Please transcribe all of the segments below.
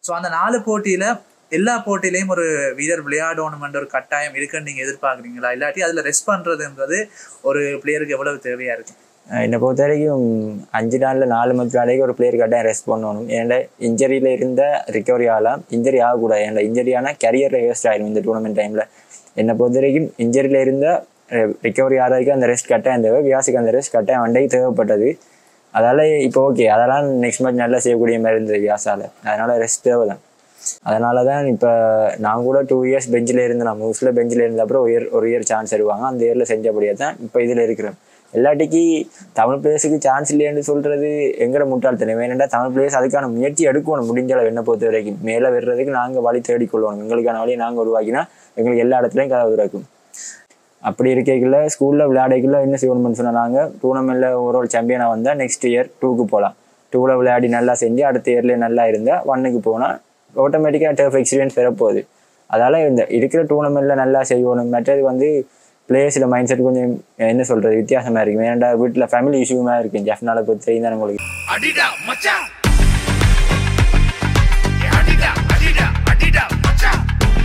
So அந்த நாலு போட்டியில எல்லா போட்டியிலையும் ஒரு வீரர் விளையாடணும்ன்ற ஒரு கட்டாயம் இருக்குன்னு நீங்க எதிர்பார்க்குறீங்களா இல்லாட்டி அதுல ரெஸ்ட் பண்றதுன்றது ஒரு பிளேயருக்கு எவ்வளவு தேவையா இருக்கு அஹ் என்னை பொறுத்த வரைக்கும் அஞ்சு நாளில் நாலு மணி நாளைக்கு ஒரு பிளேயர் கட்டாயம் ரெஸ்ட் பண்ணணும் ஏன்னா இன்ஜரியில் இருந்த ரிகவரி ஆகலாம் இன்ஜரி ஆகக்கூடாது ஏன்னா இன்ஜரி ஆனால் கரியரில் வேஸ்ட் ஆயிடும் இந்த டூர்னமெண்ட் டைமில் என்னை பொறுத்த வரைக்கும் இன்ஜரியில் இருந்த ரிகவரி ஆகிறதுக்கு அந்த ரெஸ்ட் கட்டாயம் தேவை வியாசுக்கு அந்த ரெஸ்ட் கட்டாயம் அண்டைக்கு தேவைப்பட்டது அதால் இப்போ ஓகே அதெல்லாம் நெக்ஸ்ட் மேட்ச் நல்லா செய்யக்கூடிய மாதிரி இருந்தது வியாசால அதனால ரெஸ்ட் தேவை தான் அதனால தான் இப்போ நான் கூட டூ இயர்ஸ் பெஞ்சில் இருந்தேன் நான் மூஸில் பெஞ்சில் இருந்த அப்புறம் ஒரு இயர் ஒரு இயர் சான்ஸ் தருவாங்க அந்த இயரில் செஞ்சபடியே தான் இப்போ இதில் இருக்கிறேன் எல்லாட்டிக்கு தமிழ் பிளேயர்ஸுக்கு சான்ஸ் இல்லைன்னு சொல்கிறது எங்கட முட்டாள்தனம் ஏனெண்டா தமிழ் பிளேயர்ஸ் அதுக்கான முயற்சி எடுக்கணும் முடிஞ்ச அளவு என்ன பொறுத்த வரைக்கும் மேலே வர்றதுக்கு நாங்கள் வழி தேடிக்கொள்ளணும் எங்களுக்கான வழியை நாங்கள் உருவாக்கினா எங்களுக்கு எல்லா இடத்துலையும் கதவு இருக்கும் அப்படி இருக்கைக்குள்ள ஸ்கூலில் விளையாடைக்குள்ள என்ன செய்யணும்னு சொன்னாங்க டூர்னமெண்ட்டில் ஓவரால் சாம்பியனாக வந்தால் நெக்ஸ்ட் இயர் டூக்கு போகலாம் டூவில் விளையாடி நல்லா செஞ்சு அடுத்த இயர்லேயே நல்லா இருந்தால் ஒன்னுக்கு போனால் ஆட்டோமேட்டிக்காக டர்ஃப் எக்ஸ்பீரியன்ஸ் பெறப்போகுது அதால் இந்த இருக்கிற டூர்னமெண்ட்டில் நல்லா செய்யணும் மற்றது வந்து பிளேயர்ஸில் மைண்ட் செட் கொஞ்சம் என்ன சொல்கிறது வித்தியாசமாக இருக்கும் ஏன்டா வீட்டில் ஃபேமிலி இஷ்யூமாக இருக்கும் ஜெஃப்னால பொறுத்த தெரியும் தான் உங்களுக்கு அடிடா மச்சான் அடிடா அடிடா அடிடா மச்சான்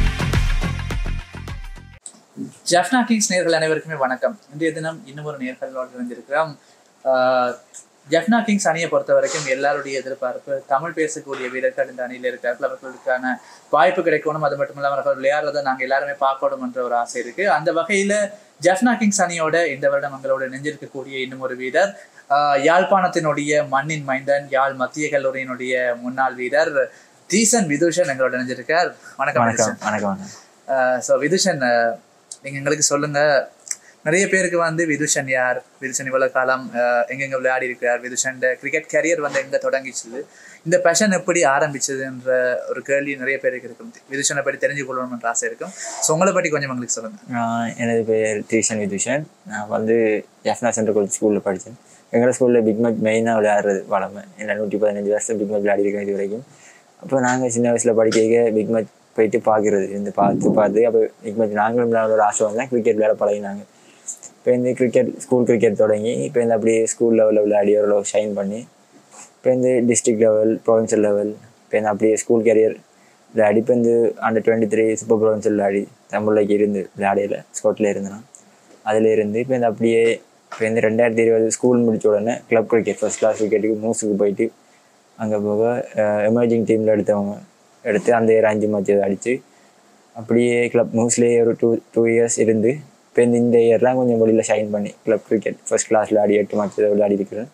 ஜெஃப்னா கிங்ஸ் நேர்கள் அனைவருக்குமே வணக்கம் இன்றைய தினம் இன்னும் ஒரு நேர்களோடு இணைந்திருக்கிறோம் ஆஹ் ஜெஃப்னா கிங்ஸ் அணியை பொறுத்த வரைக்கும் எல்லாருடைய எதிர்பார்ப்பு தமிழ் பேசக்கூடிய வீரர்கள் இந்த அணியில் இருக்கிறார்கள் அவர்களுக்கான வாய்ப்பு கிடைக்கணும் அது மட்டும் இல்லாமல் அவர்கள் விளையாடுறதை நாங்கள் எல்லாருமே பார்க்கணும் என்ற ஒரு ஆசை இருக்கு அந்த வகையில ஜெஃப்னா கிங்ஸ் அணியோட இந்த வருடம் எங்களோட நெஞ்சிருக்கக்கூடிய இன்னும் ஒரு வீரர் ஆஹ் யாழ்ப்பாணத்தினுடைய மண்ணின் மைந்தன் யாழ் மத்திய கல்லூரியினுடைய முன்னாள் வீரர் தீசன் விதூஷன் எங்களோட இணைஞ்சிருக்கார் வணக்கம் வணக்கம் விதூஷன். வணக்கம் வணக்கம் ஸோ விதுஷன் அஹ், நீங்க எங்களுக்கு சொல்லுங்க நிறைய பேருக்கு வந்து விதுஷன் யார் விதுஷன் இவ்வளவு காலம் அஹ், எங்கெங்க விளையாடி இருக்கிறார் விதுஷன் கிரிக்கெட் கரியர் வந்து எங்க தொடங்கிச்சுது இந்த பேஷன் எப்படி ஆரம்பிச்சதுன்ற ஒரு கேள்வி நிறைய பேருக்கு இருக்கும் விதுஷனை பற்றி தெரிஞ்சு கொள்ளணும்ன்ற ஆசை இருக்கும் ஸோ உங்களை பற்றி கொஞ்சம் எங்களுக்கு சொல்லுங்க நான் எனது பேர் தீஷன் விதுஷன் நான் வந்து எஃப்னா சென்ட்ரல் காலேஜ் ஸ்கூலில் படித்தேன் எங்கள் ஸ்கூலில் பிக் மேட்ச் மெயினாக விளையாடுறது வளமை இல்லை நூற்றி பதினஞ்சு வருஷம் பிக் மேட்ச் விளையாடிருக்கேன் இது வரைக்கும் அப்போ நாங்கள் சின்ன வயசில் படிக்க பிக் மேட்ச் போயிட்டு பார்க்குறது இந்த பார்த்து பார்த்து அப்போ பிக் மேட்ச் நாங்களும் விளையாட ஒரு ஆசை வந்தால் கிரிக்கெட் விளையாட பழகினாங்க இப்போ இந்த கிரிக்கெட் ஸ்கூல் கிரிக்கெட் தொடங்கி இப்போ இந்த அப்படியே ஸ்கூல் லெவலில் விளையாடி ஓரளவு ஷைன் பண்ணி இப்போ இந்த டிஸ்ட்ரிக்ட் லெவல் ப்ரொவின்ஷியல் லெவல் இப்போ இந்த அப்படியே ஸ்கூல் கேரியர் விளையாடி இப்போ இந்த under twenty three super provincial விளையாடி தமிழ்லைக்கு இருந்து விளையாடையில் ஸ்கோட்டில் இருந்தேன் அதில் இருந்து இப்போ இந்த அப்படியே இப்போ இந்த ரெண்டாயிரத்தி இருபது ஸ்கூல் முடிச்ச உடனே கிளப் கிரிக்கெட் ஃபர்ஸ்ட் கிளாஸ் கிரிக்கெட்டுக்கு மூஸுக்கு போயிட்டு அங்கே போக எமர்ஜிங் டீமில் எடுத்தவங்க எடுத்து அந்த இயர் அஞ்சு மேட்ச் அடித்து அப்படியே கிளப் மூஸ்லேயே ஒரு டூ டூ இயர்ஸ் இருந்து இப்போ இந்த இந்த இயர்லாம் கொஞ்சம் வெளியில் ஷைன் பண்ணி கிளப் கிரிக்கெட் ஃபர்ஸ்ட் கிளாஸ் விளையாடி எட்டு மேட்ச் விளையாடி இருக்கிறேன்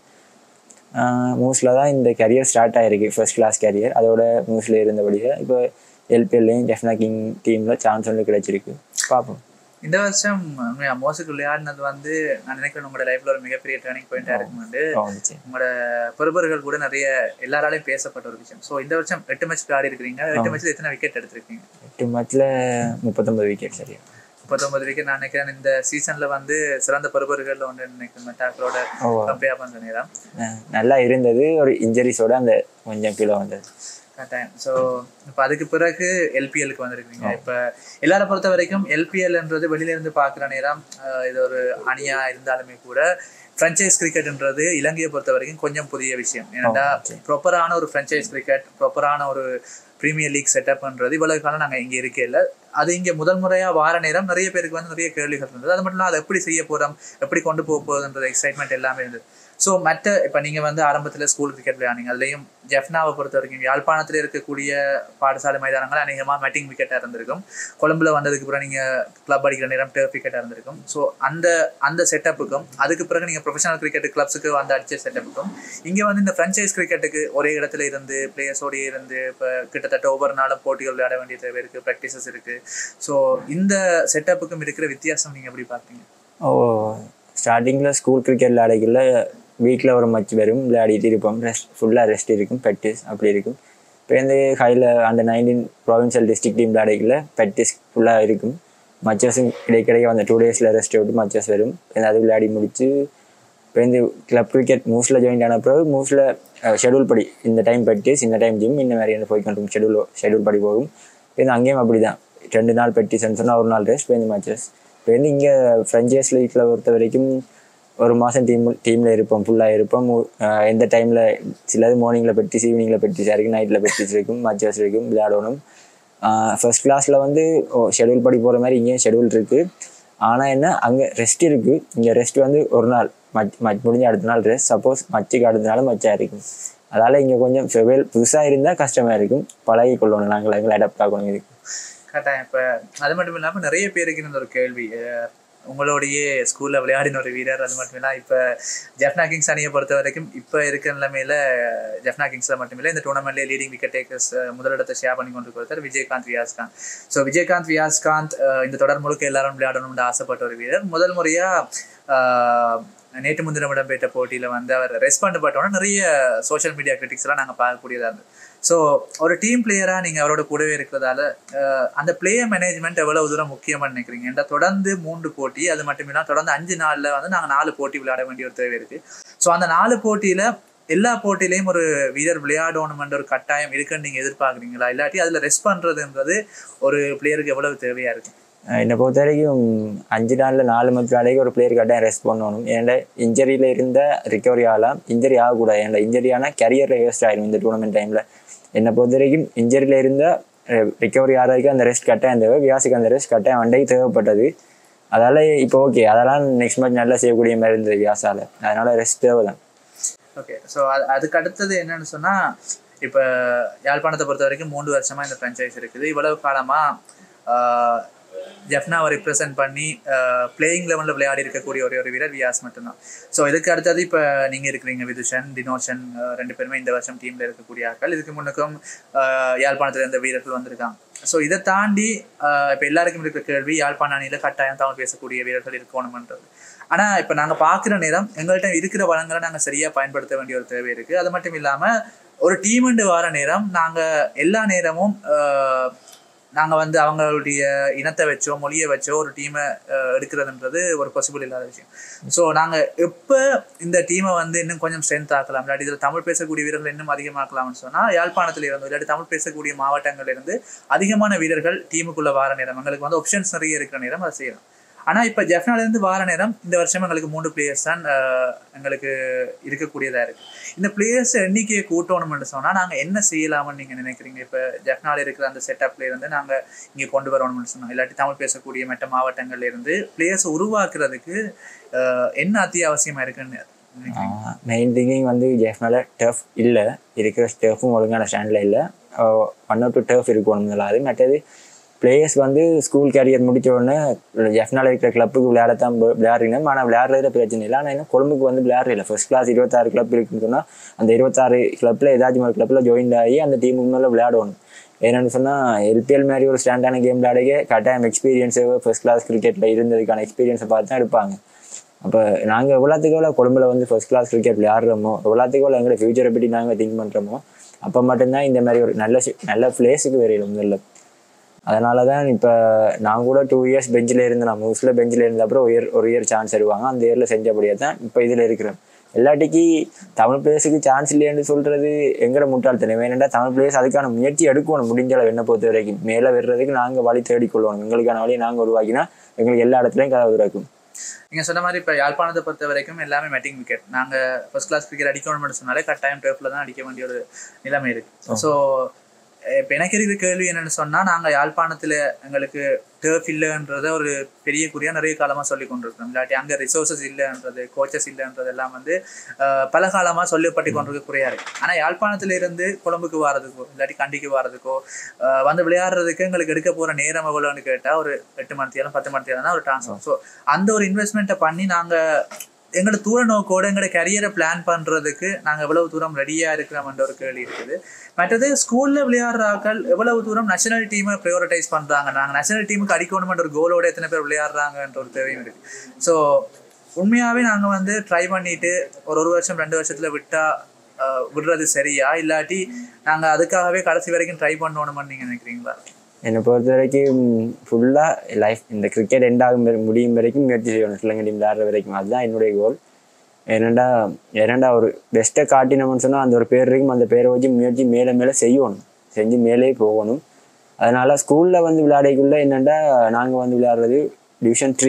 மூஸில் தான் இந்த கரியர் ஸ்டார்ட் ஆகிருக்கு ஃபர்ஸ்ட் கிளாஸ் கரியர் அதோட மூஸில் இருந்தபடியே இப்போ எல்பிஎல்லையும் ஜெஃப்னா கிங் டீமில் சான்ஸ் ஒன்று கிடைச்சிருக்கு பார்ப்போம் இந்த வருஷம் உண்மையா மோசுக்கு விளையாடினது வந்து நான் நினைக்கிறேன் உங்களோட லைஃப்ல ஒரு மிகப்பெரிய டேர்னிங் பாயிண்டா இருக்கும்போது வந்துச்சு உங்களோட பொறுப்பர்கள் கூட நிறைய எல்லாராலையும் பேசப்பட்ட ஒரு விஷயம் ஸோ இந்த வருஷம் எட்டு மேட்ச் விளையாடி இருக்கிறீங்க எட்டு மேட்ச்ல எத்தனை விக்கெட் எடுத்திருக்கீங்க எட்டு மேட்ச்சில் முப்பத்தொம்பது விக்கெட் சரியா முப்பத்தொன்பது விக்கெட் நான் நினைக்கிறேன் இந்த சீசன்ல வந்து சிறந்த பருப்பர்கள் ஒன்று நினைக்கிறேன் மெட்டாக்களோட ஓ கம்பேர் பண்ற நேரம் அஹ் நல்லா இருந்தது ஒரு இன்ஜரிஸோட அந்த கொஞ்சம் கீழே வந்தது கட்டாயம் ஸோ இப்போ அதுக்கு பிறகு எல்பிஎலுக்கு வந்திருக்கீங்க இப்போ எல்லாரை பொறுத்த வரைக்கும் எல்பிஎல்ன்றது வெளியில இருந்து பார்க்குற நேரம் ஆஹ் இது ஒரு அணியா இருந்தாலுமே கூட ஃப்ரான்ச்சைஸ் கிரிக்கெட்ன்றது இலங்கையை பொறுத்த வரைக்கும் கொஞ்சம் புதிய விஷயம் ஏன்னா ப்ராப்பரான ஒரு ஃப்ரான்ச்சைஸ் கிரிக்கெட் ப்ராப்பரான ஒரு ப்ரீமியர் லீக் செட்டப்ன்றது இவ்வளவு காலம் நாங்கள் இங்கே இருக்கே இல்லை அது இங்கே முதல் முறையாக வார நேரம் நிறைய பேருக்கு வந்து நிறைய கேள்விகள் இருந்தது அது மட்டும் இல்லாமல் அதை எப்படி செய்ய போகிறோம் எப்படி கொண்டு போக போகுதுன்ற எக்ஸைட்மெண்ட் எல்லாமே இருந்தது ஸோ மற்ற இப்போ நீங்கள் வந்து ஆரம்பத்தில் ஸ்கூல் கிரிக்கெட் விளையாடுங்க அதுலேயும் ஜெஃப்னாவை பொறுத்த வரைக்கும் யாழ்ப்பாணத்தில் இருக்கக்கூடிய பாடசாலை மைதானங்கள் அநேகமாக மேட்டிங் விக்கெட்டாக இருந்திருக்கும் கொழும்புல வந்ததுக்கு பிறகு நீங்கள் கிளப் அடிக்கிற நேரம் டர்ஃப் விக்கெட்டாக இருந்திருக்கும் ஸோ அந்த அந்த செட்டப்புக்கும் அதுக்கு பிறகு நீங்கள் ப்ரொஃபஷனல் கிரிக்கெட் கிளப்ஸுக்கு வந்து அடிச்ச செட்டப்புக்கும் இங்கே வந்து இந்த ஃப்ரான்ச்சைஸ் கிரிக்கெட்டுக்கு ஒரே இடத்துல இருந்து பிளேயர்ஸோடயே இருந்து இப்போ கிட்டத்தட்ட ஒவ்வொரு நாளும் போட்டிகள் விளையாட வேண்டிய தேவை இருக்குது ப்ராக்டிசஸ் இருக்குது ஸோ இந்த செட்டப்புக்கும் இருக்கிற வித்தியாசம் நீங்கள் எப்படி பார்த்தீங்க ஓ ஸ்டார்டிங்கில் ஸ்கூல் கிரிக்கெட் விளையாடிக்கல வீக்கில் ஒரு மேட்ச் வரும் விளையாடிட்டு இருப்போம் ரெஸ்ட் ஃபுல்லாக ரெஸ்ட் இருக்கும் ப்ராக்டிஸ் அப்படி இருக்கும் இப்போ இந்த ஹையில் அந்த நைன்டீன் ப்ராவின்சியல் டிஸ்ட்ரிக்ட் டீம் விளையாடிக்கல ப்ராக்டிஸ் ஃபுல்லாக இருக்கும் மச்சஸும் இடைக்கிடையே அந்த டூ டேஸில் ரெஸ்ட் விட்டு மச்சஸ் வரும் இப்போ அது விளையாடி முடிச்சு இப்போ இந்த கிளப் கிரிக்கெட் மூஸில் ஜாயின் ஆன பிறகு மூஸில் ஷெடியூல் படி இந்த டைம் ப்ராக்டிஸ் இந்த டைம் ஜிம் இந்த மாதிரி போய் கொண்டு ஷெடியூல் ஷெடியூல் படி போகும் இப்போ இந்த அங்கேயும் அப்படி தான் ரெண்டு நாள் ப்ராக்டிஸ்ன்னு சொன்னால் ஒரு நாள் ரெஸ்ட் இப்போ இந்த மேட்சஸ் இப்போ வந்து இங்கே ஃப்ரெஞ்சைஸ் லீக்கில் பொறுத்த வரைக்கும் ஒரு மாதம் டீம் டீமில் இருப்போம் ஃபுல்லாக இருப்போம் அஹ் எந்த டைமில் சிலது மார்னிங்கில் ப்ராக்டிஸ் ஈவினிங்கில் ப்ராக்டிஸ் இருக்கும் நைட்டில் ப்ராக்டிஸ் இருக்கும் மச்சஸ் இருக்கும் விளையாடணும் ஃபர்ஸ்ட் கிளாஸில் வந்து ஷெடியூல் படி போகிற மாதிரி இங்கேயும் ஷெடியூல் இருக்குது ஆனால் என்ன அங்கே ரெஸ்ட் இருக்குது இங்கே ரெஸ்ட் வந்து ஒரு நாள் மச் மச் முடிஞ்ச அடுத்த நாள் ரெஸ்ட் சப்போஸ் மச்சுக்கு அடுத்த நாள் மச்சா இருக்கும் அதால் இங்கே கொஞ்சம் ஃபெவேல் புதுசாக இருந்தால் கஷ்டமாக இருக்கும் பழகி கொள்ளணும் நாங்கள் எங்களை அடாப்ட் ஆகணும் இதுக்கு கரெக்டாக இப்போ அது மட்டும் இல்லாமல் நிறைய பேருக்கு இருந்த ஒரு கேள்வி அஹ் உங்களோடையே ஸ்கூலில் விளையாடின ஒரு வீரர் அது மட்டும் இல்லாமல் இப்போ ஜெஃப்னா கிங்ஸ் அணியை பொறுத்த வரைக்கும் இப்போ இருக்கிற நிலைமையில ஜெஃப்னா கிங்ஸில் மட்டுமில்லை இந்த டூர்னமெண்ட்லேயே லீடிங் விக்கெட் டேக்கர்ஸ் முதலிடத்தை ஷேர் பண்ணி கொண்டு கொடுத்தார் விஜயகாந்த் வியாஸ்காந்த் ஸோ விஜயகாந்த் வியாஸ்காந்த் அஹ் இந்த தொடர் முழுக்க எல்லாரும் விளையாடணும்னு ஆசைப்பட்ட ஒரு வீரர் முதல் முறையாக நேற்று முன்தினம் இடம்பெற்ற போட்டியில் வந்து அவர் ரெஸ்பாண்ட் பண்ணோன்னா நிறைய சோஷியல் மீடியா கிரிட்டிக்ஸ் எல்லாம் நாங்கள் பார்க்கக்கூடியதாக இருந்தது ஸோ ஒரு டீம் பிளேயராக நீங்கள் அவரோட கூடவே இருக்கிறதால அஹ், அந்த பிளேயர் மேனேஜ்மெண்ட் எவ்வளவு தூரம் முக்கியமாக நினைக்கிறீங்க ஏன்டா தொடர்ந்து மூன்று போட்டி அது மட்டும் இல்லாமல் தொடர்ந்து அஞ்சு நாளில் வந்து நாங்கள் நாலு போட்டி விளையாட வேண்டிய ஒரு தேவை இருக்குது ஸோ அந்த நாலு போட்டியில் எல்லா போட்டியிலையும் ஒரு வீரர் விளையாடணுமென்ற ஒரு கட்டாயம் இருக்குன்னு நீங்கள் எதிர்பார்க்குறீங்களா இல்லாட்டி அதில் ரெஸ்ட் பண்ணுறதுன்றது ஒரு பிளேயருக்கு எவ்வளவு தேவையாக இருக்கும் அஹ் என்னை பொறுத்த வரைக்கும் அஞ்சு நாளில் நாலு மணி நாளைக்கு ஒரு பிளேயர் கட்டாயம் ரெஸ்ட் பண்ணணும் ஏன்னா இன்ஜரியில் இருந்த ரிகவரி ஆகலாம் இன்ஜரி ஆகக்கூடாது ஏன்னா இன்ஜரி ஆனால் கரியரில் வேஸ்ட் ஆகிடும் இந்த டூர்னமெண்ட் டைமில் என்னை பொறுத்த வரைக்கும் இன்ஜரியில் இருந்த ரிகவரி ஆகிறதுக்கு அந்த ரெஸ்ட் கட்டாயம் தேவை வியாசுக்கு அந்த ரெஸ்ட் கட்டாயம் அண்டைக்கு தேவைப்பட்டது அதால் இப்போ ஓகே அதெல்லாம் நெக்ஸ்ட் மேட்ச் நல்லா செய்யக்கூடிய மாதிரி இருந்தது வியாசால அதனால ரெஸ்ட் தேவை தான் ஓகே ஸோ அது அதுக்கு அடுத்தது என்னன்னு சொன்னா இப்போ யாழ்ப்பாணத்தை பொறுத்த வரைக்கும் மூன்று வருஷமா இந்த ஃப்ரான்ச்சைஸ் இருக்குது இவ்வளவு காலமா ஆஹ், ஜெஃப்னாவை ரிப்ரசென்ட் பண்ணி பிளேயிங் லெவலில் விளையாடி இருக்கக்கூடிய ஒரே ஒரு வீரர் வியாஸ் மட்டும்தான் ஸோ இதுக்கு அடுத்தது இப்போ நீங்கள் இருக்கிறீங்க விதுஷன் தினோஷன் ஆஹ், ரெண்டு பேருமே இந்த வருஷம் டீமில் இருக்கக்கூடிய ஆட்கள் இதுக்கு முன்னுக்கும் ஆஹ், யாழ்ப்பாணத்துல இருந்த வீரர்கள் வந்திருக்காங்க ஸோ இதை தாண்டி இப்போ எல்லாருக்கும் இருக்கிற கேள்வி யாழ்ப்பாண அணியில் கட்டாயம் தமிழ் பேசக்கூடிய வீரர்கள் இருக்கணுமன்றது ஆனால் இப்போ நாங்கள் பார்க்குற நேரம் எங்கள்கிட்ட இருக்கிற வளங்களை நாங்கள் சரியாக பயன்படுத்த வேண்டிய ஒரு தேவை இருக்குது அது மட்டும் இல்லாமல் ஒரு டீமுண்டு வர நேரம் நாங்கள் எல்லா நேரமும் நாங்கள் வந்து அவங்களுடைய இனத்தை வச்சோ மொழியை வச்சோ ஒரு டீமை எடுக்கிறதுன்றது ஒரு பாசிபிள் இல்லாத விஷயம் ஸோ நாங்கள் எப்போ இந்த டீமை வந்து இன்னும் கொஞ்சம் ஸ்ட்ரென்த் ஆக்கலாம் இல்லாட்டி இதில் தமிழ் பேசக்கூடிய வீரர்கள் இன்னும் அதிகமாக்கலாம்னு சொன்னால் யாழ்ப்பாணத்தில் இருந்து இல்லாட்டி தமிழ் பேசக்கூடிய மாவட்டங்கள்ல இருந்து அதிகமான வீரர்கள் டீமுக்குள்ளே வார நேரம் எங்களுக்கு வந்து ஆப்ஷன்ஸ் நிறைய இருக்கிற நேரம் அதை செய்யலாம் ஆனால் இப்போ ஜெஃப்னாலேருந்து வார நேரம் இந்த வருஷம் எங்களுக்கு மூன்று பிளேயர்ஸ் தான் அஹ், எங்களுக்கு இருக்கக்கூடியதாக இருக்குது இந்த பிளேயர்ஸ் எண்ணிக்கையை கூட்டணும்னு சொன்னால் நாங்கள் என்ன செய்யலாம்னு நீங்கள் நினைக்கிறீங்க இப்போ ஜெஃப்னால இருக்கிற அந்த செட்டப்ல இருந்து நாங்கள் இங்கே கொண்டு வரணும்னு சொன்னோம் இல்லாட்டி தமிழ் பேசக்கூடிய மற்ற மாவட்டங்கள்ல இருந்து பிளேயர்ஸ் உருவாக்குறதுக்கு அஹ், என்ன அத்தியாவசியமாக இருக்குன்னு நினைக்கிறீங்க மெயின் திங்கிங் வந்து ஜெஃப்னால டஃப் இல்லை இருக்கிற ஸ்டஃப்பும் ஒழுங்கான ஸ்டாண்டில் இல்லை ஒன் ஆர் டூ டஃப் இருக்கணும் அது மற்றது பிளேயர்ஸ் வந்து ஸ்கூல் கேரியர் முடிச்ச உடனே ஜெஃப்னால இருக்கிற கிளப்புக்கு விளையாடத்தான் போ- விளையாடுறீங்க ஆனால் விளையாடுறதுல பிரச்சனை இல்லை ஆனால் என்ன கொழும்புக்கு வந்து விளையாடுறதில்ல ஃபர்ஸ்ட் கிளாஸ் இருபத்தாறு கிளப் இருக்குன்னு சொன்னால் அந்த இருபத்தாறு கிளப்பில் ஏதாச்சும் ஒரு கிளப்பில் ஜாயின் ஆகி அந்த டீமுக்கு மேலே விளையாடணும் ஏன்னு சொன்னால் எல்பிஎல் மாதிரி ஒரு ஸ்டாண்டான கேம் விளையாடவே கட்டாயம் எக்ஸ்பீரியன்ஸு ஃபர்ஸ்ட் கிளாஸ் கிரிக்கெட்டில் இருந்ததுக்கான எக்ஸ்பீரியன்ஸை பார்த்து தான் எடுப்பாங்க அப்போ நாங்கள் எவ்வளோத்துக்கு எவ்வளோ கொழும்புல வந்து ஃபர்ஸ்ட் கிளாஸ் கிரிக்கெட் விளையாடுறோமோ எவ்வளோத்துக்கு எவ்வளோ எங்களோட ஃபியூச்சரை பற்றி நாங்கள் திங்க் பண்ணுறோமோ அப்போ மட்டும்தான் இந்த மாதிரி ஒரு நல்ல சி- நல்ல பிளேஸுக்கு வரையில முதல்ல அதனால தான் இப்போ நான் கூட டூ இயர்ஸ் பெஞ்சில் இருந்தேன் நான் மூஸில் பெஞ்சில் இருந்த அப்புறம் ஒரு இயர் ஒரு இயர் சான்ஸ் தருவாங்க அந்த இயரில் செஞ்சபடியே தான் இப்போ இதில் இருக்கிறேன் எல்லாட்டிக்கு தமிழ் பிளேயர்ஸுக்கு சான்ஸ் இல்லைன்னு சொல்கிறது எங்கட முட்டாள்தனம் வேணுண்டா தமிழ் பிளேயர்ஸ் அதுக்கான முயற்சி எடுக்கணும் முடிஞ்ச அளவு என்ன பொறுத்த வரைக்கும் மேலே வர்றதுக்கு நாங்கள் வழி தேடிக்கொள்ளணும் எங்களுக்கான வழியை நாங்கள் உருவாக்கினா எங்களுக்கு எல்லா இடத்துலையும் கதவு திறக்கும் நீங்க சொன்ன மாதிரி இப்போ யாழ்ப்பாணத்தை பொறுத்த வரைக்கும் எல்லாமே மேட்டிங் விக்கெட் நாங்க ஃபர்ஸ்ட் கிளாஸ் கிரிக்கெட் அடிக்கணும்னு சொன்னாலே கட்டாயம் டேர்ஃபில் தான் அடிக்க வேண்டிய ஒரு நிலைமை இருக்கு ஸோ இப்போ எனக்கு இருக்கிற கேள்வி என்னன்னு சொன்னா நாங்க யாழ்ப்பாணத்துல எங்களுக்கு டேர்ஃப் இல்லைன்றத ஒரு பெரிய குறியா நிறைய காலமா சொல்லி கொண்டிருக்கோம் இல்லாட்டி அங்க ரிசோர்சஸ் இல்லைன்றது கோச்சஸ் இல்லைன்றது எல்லாம் வந்து அஹ், பல காலமா சொல்லப்பட்டு கொண்டிருக்க குறையா இருக்கு ஆனா யாழ்ப்பாணத்துல இருந்து கொழும்புக்கு வாரதுக்கோ இல்லாட்டி கண்டிக்கு வாரதுக்கோ அஹ், வந்து விளையாடுறதுக்கு எங்களுக்கு எடுக்க போற நேரம் எவ்வளோன்னு கேட்டா ஒரு எட்டு மணி தேரம் பத்து மணி தேரம் தான் ஒரு ட்ரான்ஸ்ஃபர் ஸோ அந்த ஒரு இன்வெஸ்ட்மெண்ட்டை பண்ணி நாங்க எங்களோட தூர நோக்கோட எங்களோட கரியரை பிளான் பண்றதுக்கு நாங்க எவ்வளவு தூரம் ரெடியா இருக்கிறோம்ன்ற ஒரு கேள்வி இருக்குது மற்றது ஸ்கூல்ல விளையாடுற ஆட்கள் எவ்வளவு தூரம் நேஷனல் டீமை ப்ரையோரிட்டைஸ் பண்றாங்க நாங்க நேஷனல் டீமுக்கு அடிக்கணும்ன்ற ஒரு கோலோட எத்தனை பேர் விளையாடுறாங்கன்ற ஒரு தேவையும் இருக்கு ஸோ உண்மையாவே நாங்க வந்து ட்ரை பண்ணிட்டு ஒரு ஒரு வருஷம் ரெண்டு வருஷத்துல விட்டா அஹ், விடுறது சரியா இல்லாட்டி நாங்க அதுக்காகவே கடைசி வரைக்கும் ட்ரை பண்ணணும்னு நீங்க நினைக்கிறீங்களா என்னை பொறுத்த வரைக்கும் ஃபுல்லாக லைஃப் இந்த கிரிக்கெட் எண்ட் ஆகும் வரை- முடியும் வரைக்கும் முயற்சி செய்யணும் ஸ்ரீலங்கா டீம் விளையாடுற வரைக்கும் அதுதான் என்னுடைய கோல் ஏனண்டா ஏனண்டா ஒரு பெஸ்ட்டை காட்டினோம்னு சொன்னால் அந்த ஒரு பேர் இருக்கும் அந்த பேரை வச்சு முயற்சி மேலே மேலே செய்யணும் செஞ்சு மேலே போகணும் அதனால ஸ்கூலில் வந்து விளையாடக்குள்ள என்னென்னா நாங்கள் வந்து விளையாடுறது டிவிஷன் த்ரீ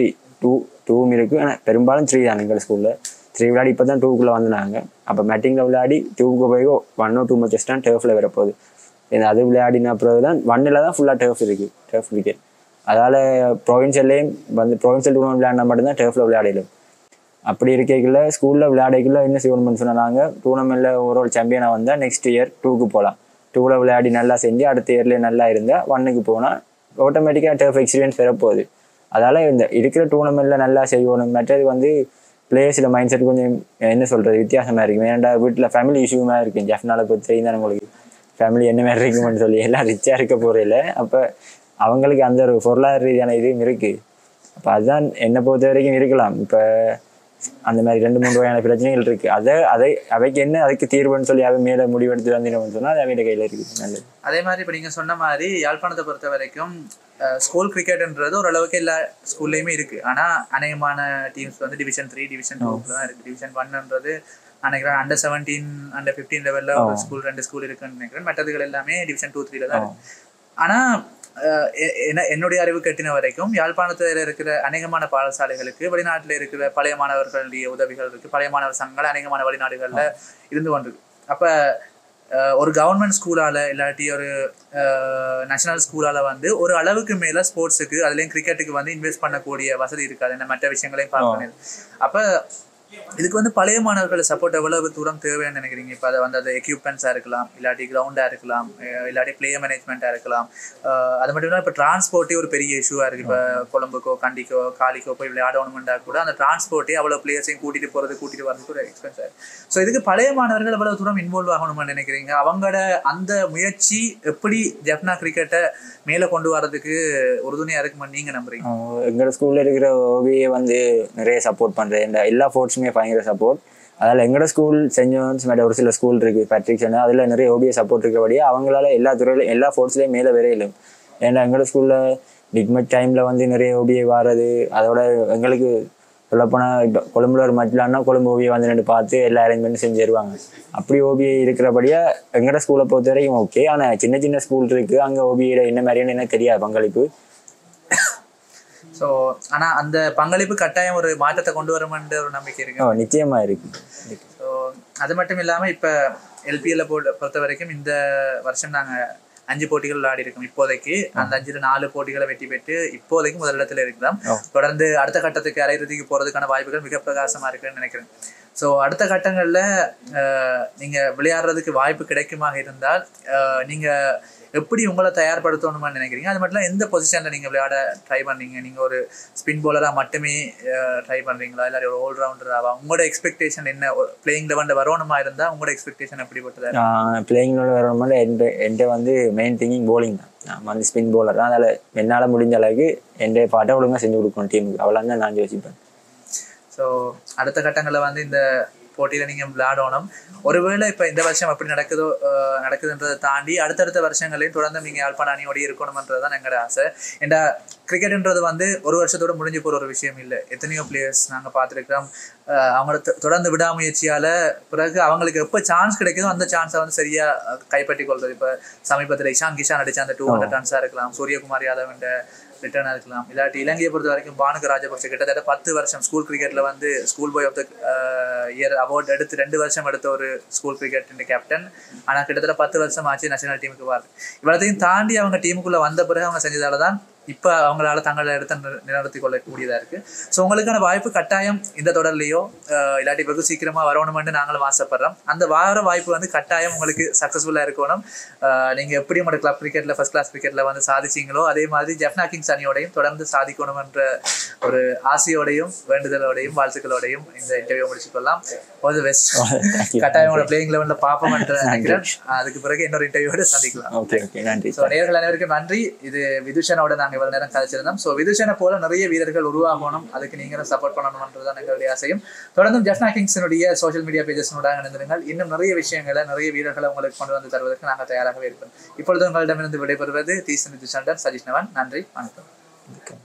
டூ டூவும் இருக்குது ஆனால் பெரும்பாலும் த்ரீ தான் எங்கள் ஸ்கூலில் த்ரீ விளையாடி இப்போ தான் டூக்குள்ளே வந்தாங்க அப்போ மேட்டிங்கில் விளையாடி டூக்கு போய் ஒன் ஓ டூ மேட்சஸ் தான் டேர்ஃபில் வரப்போகுது இந்த அது விளையாடின பிறகு தான் ஒன்னில் தான் ஃபுல்லாக டேர்ஃப் இருக்குது டேர்ஃப் கிரிக்கெட் அதால் ப்ரொவின்ஷியல்லையும் வந்து ப்ரொவின்ஷியல் டூர்னமெண்ட் விளையாடினா மட்டும்தான் டேர்ஃபில் விளையாடிடும் அப்படி இருக்கைக்குள்ள ஸ்கூலில் விளையாடைக்குள்ள என்ன செய்யணும்னு சொன்னாங்க டூர்னமெண்ட்டில் ஓவரால் சாம்பியனாக வந்தால் நெக்ஸ்ட் இயர் டூக்கு போகலாம் டூவில் விளையாடி நல்லா செஞ்சு அடுத்த இயர்லேயே நல்லா இருந்தால் ஒன்னுக்கு போனால் ஆட்டோமேட்டிக்காக டர்ஃப் எக்ஸ்பீரியன்ஸ் பெறப்போகுது அதால் இந்த இருக்கிற டூர்னமெண்ட்டில் நல்லா செய்யணும் மற்றது வந்து பிளேயர்ஸில் மைண்ட் செட் கொஞ்சம் என்ன சொல்கிறது வித்தியாசமாக இருக்கும் ஏன்டா வீட்டில் ஃபேமிலி இஷ்யூமாக இருக்கும் ஜெஃப்னால இப்போ தெரியும் தானே உங்களுக்கு ஃபேமிலி என்ன மாதிரி இருக்குமென்னு சொல்லி எல்லாம் ரிச்சாக இருக்க போகிறதில்ல அப்போ அவங்களுக்கு அந்த ஒரு பொருளாதார ரீதியான இதுவும் இருக்குது அப்போ அதுதான் என்னை பொறுத்த வரைக்கும் இருக்கலாம் இப்போ அந்த மாதிரி ரெண்டு மூணு வகையான பிரச்சனைகள் இருக்கு அதை அதை அவைக்கு என்ன அதுக்கு தீர்வுன்னு சொல்லி அவை மேலே முடிவெடுத்து வந்தீங்கன்னு சொன்னால் அது அவையோட கையில் இருக்குது நல்லது அதே மாதிரி இப்போ நீங்கள் சொன்ன மாதிரி யாழ்ப்பாணத்தை பொறுத்த வரைக்கும் ஸ்கூல் கிரிக்கெட்ன்றது ஓரளவுக்கு எல்லா ஸ்கூல்லையுமே இருக்கு ஆனால் அநேகமான டீம்ஸ் வந்து டிவிஷன் த்ரீ டிவிஷன் டூக்கு தான் இருக்கு டிவிஷன் ஒன்ன்றது நினைக்கிறேன் அண்டர் செவன்டீன் அண்டர் ஃபிஃப்டீன் லெவலில் ஒரு ஸ்கூல் ரெண்டு ஸ்கூல் இருக்குன்னு நினைக்கிறேன் மற்றதுகள் எல்லாமே டிவிஷன் டூ த்ரீல தான் இருக்கு ஆனால் அஹ் எ- என்ன- என்னுடைய அறிவு கட்டின வரைக்கும் யாழ்ப்பாணத்தில் இருக்கிற அநேகமான பாடசாலைகளுக்கு வெளிநாட்டில் இருக்கிற பழைய மாணவர்களுடைய உதவிகள் இருக்கு பழைய மாணவர் சங்கங்கள் அநேகமான வெளிநாடுகளில் இருந்து கொண்டிருக்கு அப்போ ஒரு கவர்மெண்ட் ஸ்கூலால இல்லாட்டி ஒரு நேஷனல் ஸ்கூலால வந்து ஒரு அளவுக்கு மேல ஸ்போர்ட்ஸுக்கு அதுலயும் கிரிக்கெட்டுக்கு வந்து இன்வெஸ்ட் பண்ணக்கூடிய வசதி இருக்காது என்ன மற்ற விஷயங்களையும் பார்க்கணும் அப்ப இதுக்கு வந்து பழைய மாணவர்கள் சப்போர்ட் எவ்வளவு தூரம் தேவைன்னு நினைக்கிறீங்க இப்போ அதை வந்து அது எக்யூப்மெண்ட்ஸாக இருக்கலாம் இல்லாட்டி கிரவுண்டாக இருக்கலாம் அஹ் இல்லாட்டி பிளேயர் மேனேஜ்மெண்ட்டாக இருக்கலாம் அஹ் அது மட்டும் இல்லாமல் இப்போ டிரான்ஸ்போர்ட்டே ஒரு பெரிய இஷ்யூவாக இருக்குது இப்போ கொழம்புக்கோ கண்டிக்கோ காலிக்கோ போய் விளையாடணுமெண்டா கூட அந்த டிரான்ஸ்போர்ட்டே அவ்வளோ பிளேயர்ஸையும் கூட்டிகிட்டு போகிறது கூட்டிகிட்டு வரதுக்கு ஒரு எக்ஸ்பென்ஸ் ஆகுது ஸோ இதுக்கு பழைய மாணவர்கள் எவ்வளவு தூரம் இன்வால்வ் ஆகணும்னு நினைக்கிறீங்க அவங்களோட அந்த முயற்சி எப்படி ஜெஃப்னா கிரிக்கெட்டை மேலே கொண்டு வரதுக்கு உறுதுணையாக இருக்குமான்னு நீங்கள் நம்புறீங்க எங்கள் ஸ்கூலில் இருக்கிற ஓவியை வந்து நிறைய சப்போர்ட் பண்ணுறேன் இந்த எல்லா ஸ்போர்ட்ஸுமே பயங்கர சப்போர்ட் அதில் எங்களோட ஸ்கூல் சென்ட் ஜோன்ஸ் மேடம் ஒரு சில ஸ்கூல் இருக்குது பேட்ரிக்ஸ் அதில் நிறைய ஓபிய சப்போர்ட் இருக்கிறபடியே அவங்களால எல்லா துறையிலும் எல்லா ஸ்போர்ட்ஸ்லேயும் மேலே வரையிலும் ஏன்னா எங்களோட ஸ்கூலில் டிக்மெட் டைமில் வந்து நிறைய ஓபியை வாரது அதோட எங்களுக்கு சொல்லப்போனால் இப்போ கொழும்புல ஒரு மட்டிலான்னா கொழும்பு ஓவியை வந்து ரெண்டு பார்த்து எல்லா அரேஞ்ச்மெண்ட்டும் செஞ்சு தருவாங்க அப்படி ஓபிஐ இருக்கிறபடியா எங்களோட ஸ்கூலை பொறுத்த வரைக்கும் ஓகே ஆனால் சின்ன சின்ன ஸ்கூல் இருக்குது அங்கே ஓபிஐயில் என்ன மாதிரியான எனக்கு தெரியாது பங்களிப்பு ஸோ ஆனா அந்த பங்களிப்பு கட்டாயம் ஒரு மாற்றத்தை கொண்டு வருமென்ற ஒரு நம்பிக்கை இருக்கு ஓ நிச்சயமாக இருக்கு ஸோ அது மட்டும் இல்லாம இப்ப எல்பிஎல்ல பொறுத்த வரைக்கும் இந்த வருஷம் நாங்க அஞ்சு போட்டிகள் விளையாடி இருக்கோம் இப்போதைக்கு அந்த அஞ்சுல நாலு போட்டிகளை வெற்றி பெற்று இப்போதைக்கு முதலிடத்துல இருக்கிறோம் ஓ. தொடர்ந்து அடுத்த கட்டத்துக்கு அரையிறுதிக்கு போறதுக்கான வாய்ப்புகள் மிக பிரகாசமா இருக்குன்னு நினைக்கிறேன் ஸோ அடுத்த கட்டங்கள்ல அஹ், நீங்க விளையாடுறதுக்கு வாய்ப்பு கிடைக்குமாக இருந்தால் அஹ், நீங்க எப்படி உங்களை தயார்படுத்தணும்னு நினைக்கிறீங்க அது மட்டும் இல்ல எந்த பொசிஷன்ல நீங்க விளையாட ட்ரை பண்ணீங்க நீங்க ஒரு ஸ்பின் bowler-ஆ மட்டுமே ட்ரை பண்றீங்களா இல்லாட்டி ஒரு ஆல்ரவுண்டராவா உங்களோட எக்ஸ்பெக்டேஷன் என்ன பிளேயிங் லெவன்ல வரணுமா இருந்தா உங்களோட எக்ஸ்பெக்டேஷன் எப்படிப்பட்டதா நான் பிளேயிங்கோட வரணும்போது என்கிட்ட என்கிட்ட வந்து மெயின் திங்கிங் bowling தான் நான் வந்து ஸ்பின் bowler தான் அதில் என்னால் முடிஞ்ச அளவுக்கு என்டைய பாட்டை ஒழுங்காக செஞ்சு கொடுக்கணும் டீமுக்கு அவ்வளோ தான் நான் யோசிப்பேன் ஸோ அடுத்த கட்டங்களில் வந்து இந்த போட்டியில நீங்க விளையாடணும் ஒருவேளை இப்ப இந்த வருஷம் எப்படி நடக்குதோ அஹ், நடக்குதுன்றதை தாண்டி அடுத்தடுத்த வருஷங்களையும் தொடர்ந்து நீங்க யாழ்ப்பாண அணியோட இருக்கணும்ன்றது தான் எங்களோட ஆசை ஏண்டா கிரிக்கெட்ன்றது வந்து ஒரு வருஷத்தோட முடிஞ்சு போற ஒரு விஷயம் இல்லை எத்தனையோ பிளேயர்ஸ் நாங்க பார்த்துருக்கிறோம் அவங்கள தொ- தொடர்ந்து விடாமுயற்சியால பிறகு அவங்களுக்கு எப்போ சான்ஸ் கிடைக்குதோ அந்த சான்ஸை வந்து சரியா அஹ், கைப்பற்றி கொள்றது இப்ப சமீபத்துல இஷான் கிஷான் அடிச்ச அந்த டூ ஹண்ட்ரட் ரன்ஸா இருக்கலாம் சூரியகுமார் யாதவ் ரிட்டர்னா இருக்கலாம் இல்லாட்டி இலங்கையை பொறுத்த வரைக்கும் பானுக ராஜபக்சே கிட்டத்தட்ட பத்து வருஷம் ஸ்கூல் கிரிக்கெட்ல வந்து school boy of the year award எடுத்து ரெண்டு வருஷம் எடுத்த ஒரு ஸ்கூல் கிரிக்கெட் கேப்டன் ஆனா கிட்டத்தட்ட பத்து வருஷம் ஆச்சு நேஷனல் டீமுக்கு வருது இவ்வளத்தையும் தாண்டி அவங்க டீமுக்குள்ள வந்த பிறகு அவங்க செஞ்சதால தான் இப்ப அவங்களால தங்களை இடத்த நில- நிலைநிறுத்திக் கொள்ளக்கூடியதா இருக்கு ஸோ உங்களுக்கான வாய்ப்பு கட்டாயம் இந்த தொடர்லயோ அஹ், இல்லாட்டி வெகு சீக்கிரமா வரணும்னு நாங்களும் ஆசைப்படுறோம் அந்த வார வாய்ப்பு வந்து கட்டாயம் உங்களுக்கு சக்சஸ்ஃபுல்லா இருக்கணும் அஹ், நீங்க எப்படி உங்களோட கிளப் கிரிக்கெட்ல ஃபர்ஸ்ட் கிளாஸ் கிரிக்கெட்ல வந்து சாதிச்சீங்களோ அதே மாதிரி ஜெஃப்னா கிங்ஸ் அணியோடையும் தொடர்ந்து சாதிக்கணும் என்ற ஒரு ஆசையோடையும் வேண்டுதலோடையும் வாழ்த்துக்களோடையும் இந்த இன்டர்வியூ முடிச்சுக்கொள்ளலாம் all the best Thank you. கட்டாயம் உங்களோட பிளேயிங் லெவலில் பார்ப்போம் என்று நினைக்கிறேன் அதுக்கு பிறகு இன்னொரு இன்டர்வியூட சந்திக்கலாம் ஓகே ஓகே நன்றி ஸோ நேர்கள் அனைவருக்கும் நன்றி இது விதுஷனோட நாங்கள் இவ்வளவு நேரம் கதைச்சிருந்தோம் ஸோ விதுஷனை போல நிறைய வீரர்கள் உருவாகணும் அதுக்கு நீங்களும் சப்போர்ட் பண்ணணும்ன்றதுதான் எங்களுடைய ஆசையும் தொடர்ந்தும் ஜெஃப்னா கிங்ஸினுடைய சோஷியல் மீடியா பேஜஸ்னோட இணைந்திருங்கள் இன்னும் நிறைய விஷயங்களை நிறைய வீரர்களை உங்களுக்கு கொண்டு வந்து தருவதற்கு நாங்கள் தயாராகவே இருப்போம் இப்பொழுது உங்களிடமிருந்து விடைபெறுவது தீசன் விதுஷண்டன் சதீஷ் நவன் நன்றி வணக்கம் Okay.